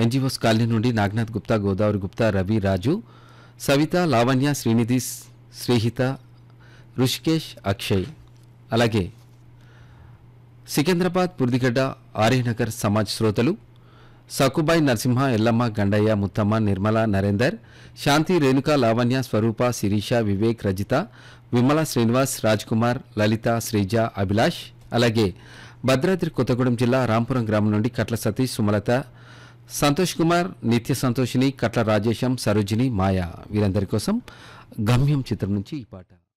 NGOs colony నుండి నాగనాథ్ గుప్తా గోదావరి గుప్తా రవి రాజు సవిత లావణ్య శ్రీనిధి శ్రీహిత ఋషికేష్ అక్షయ్ అలాగే సికింద్రాబాద్ పుర్దిగడ్డ ఆర్యనగర్ సమాజ్ శ్రోతలు సకుబాయి నరసింహ ఎల్లమ్మ గండయ్య ముత్తమ్మ నిర్మల నరేందర్ శాంతి రేణుక లావణ్య స్వరూప శిరీష వివేక్ రజిత విమల శ్రీనివాస్ రాజ్ కుమార్ లలిత శ్రీజ అభిలాష్ అలాగే భద్రాద్రి కొత్తగూడెం జిల్లా రాంపురం గ్రామం నుండి కట్ల సతీష్ సుమలత సంతోష్ కుమార్ నిత్య సంతోషిని కట్ల రాజేశం సరోజిని మాయ వీరందరి కోసం గమ్యం చిత్రం నుంచి ఈ పాట